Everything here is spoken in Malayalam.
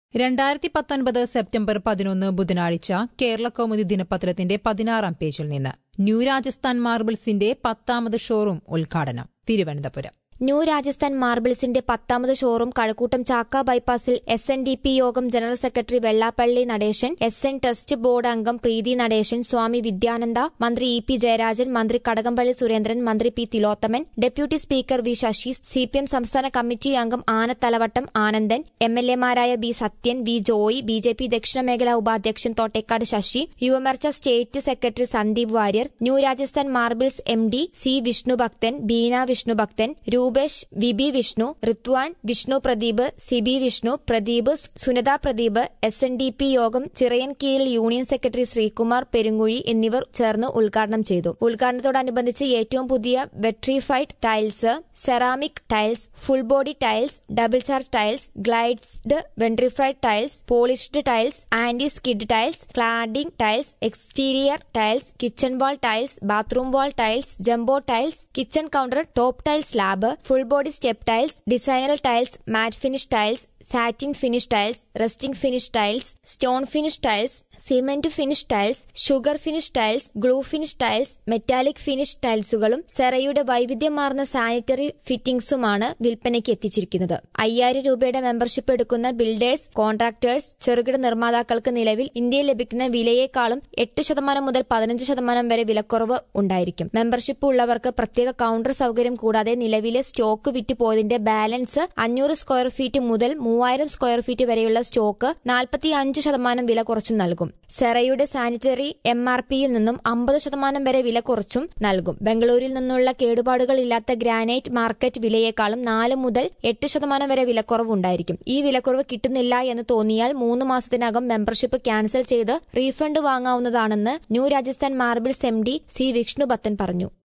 രണ്ടായിരത്തി പത്തൊൻപത് സെപ്റ്റംബർ പതിനൊന്ന് ബുധനാഴ്ച കേരള കൗമുദി ദിനപത്രത്തിന്റെ പതിനാറാം പേജിൽ നിന്ന് ന്യൂ രാജസ്ഥാൻ മാർബിൾസിന്റെ പത്താമത് ഷോറൂം ഉദ്ഘാടനം തിരുവനന്തപുരം ന്യൂ രാജസ്ഥാൻ മാർബിൾസിന്റെ പത്താമത് ഷോറൂം കഴക്കൂട്ടം ചാക്ക ബൈപ്പാസിൽ S N D P Yogam general secretary Vellappally Natesan S N trust board അംഗം പ്രീതി നടേശൻ സ്വാമി വിദ്യാനന്ദ മന്ത്രി ഇ പി ജയരാജൻ മന്ത്രി കടകംപള്ളി സുരേന്ദ്രൻ മന്ത്രി P Thilothaman deputy speaker V Sasi C P M സംസ്ഥാന കമ്മിറ്റി അംഗം ആനത്തലവട്ടം ആനന്ദൻ എം എൽ എമാരായ B Sathyan V Joy B J P ദക്ഷിണ മേഖലാ ഉപാധ്യക്ഷൻ Thottekkad Sasi Yuvamorcha state secretary Sandeep Warrier new Rajasthan marbles M D C Vishnubhakthan Beena Vishnubhakthan Rupesh Vibi Vishnu Rithwan Vishnu Pradeep Sibi Vishnu Pradeep Sunitha Pradeep S N D P Yogam ചിറയൻകീഴിൽ യൂണിയൻ സെക്രട്ടറി ശ്രീകുമാർ പെരുങ്ങുഴി എന്നിവർ ചേർന്ന് ഉദ്ഘാടനം ചെയ്തു ഉദ്ഘാടനത്തോടനുബന്ധിച്ച് ഏറ്റവും പുതിയ vitrified tiles ceramic tiles full body tiles double charge tiles glazed vitrified tiles polished tiles anti skid tiles cladding tiles exterior tiles kitchen wall tiles bathroom wall tiles jumbo tiles kitchen counter top tile slab full body step tiles designer tiles matt finish tiles satin finish tiles resting finish tiles stone finish tiles cement finish tiles sugar finish tiles glue finish tiles metallic finish ടൈൽസുകളും സെറയുടെ വൈവിധ്യമാർന്ന സാനിറ്ററി ഫിറ്റിംഗ്സുമാണ് വിൽപ്പനയ്ക്ക് എത്തിച്ചിരിക്കുന്നത് അയ്യായിരം രൂപയുടെ മെമ്പർഷിപ്പ് എടുക്കുന്ന ബിൽഡേഴ്സ് കോൺട്രാക്ടേഴ്സ് ചെറുകിട നിർമ്മാതാക്കൾക്ക് നിലവിൽ ഇന്ത്യയിൽ ലഭിക്കുന്ന വിലയേക്കാളും എട്ട് ശതമാനം മുതൽ പതിനഞ്ച് ശതമാനം വരെ വിലക്കുറവ് ഉണ്ടായിരിക്കും മെമ്പർഷിപ്പ് ഉള്ളവർക്ക് പ്രത്യേക കൌണ്ടർ സൗകര്യം കൂടാതെ നിലവിലെ സ്റ്റോക്ക് വിറ്റുപോയതിന്റെ ബാലൻസ് അഞ്ഞൂറ് സ്ക്വയർ ഫീറ്റ് മുതൽ മൂവായിരം സ്ക്വയർ ഫീറ്റ് വരെയുള്ള സ്റ്റോക്ക് നാൽപ്പത്തി അഞ്ച് ശതമാനം വില കുറച്ചും നൽകും സെറയുടെ സാനിറ്ററി എം ആർ പിയിൽ നിന്നും അമ്പത് ശതമാനം വരെ വില കുറച്ചും നൽകും ബംഗളൂരിൽ നിന്നുള്ള കേടുപാടുകൾ ഇല്ലാത്ത ഗ്രാനൈറ്റ് മാർക്കറ്റ് വിലയേക്കാളും നാല് മുതൽ എട്ട് ശതമാനം വരെ വിലക്കുറവ് ഉണ്ടായിരിക്കും ഈ വിലക്കുറവ് കിട്ടുന്നില്ല എന്ന് തോന്നിയാൽ മൂന്ന് മാസത്തിനകം മെമ്പർഷിപ്പ് ക്യാൻസൽ ചെയ്ത് റീഫണ്ട് വാങ്ങാവുന്നതാണെന്ന് new Rajasthan marbles M D C Vishnubhakthan പറഞ്ഞു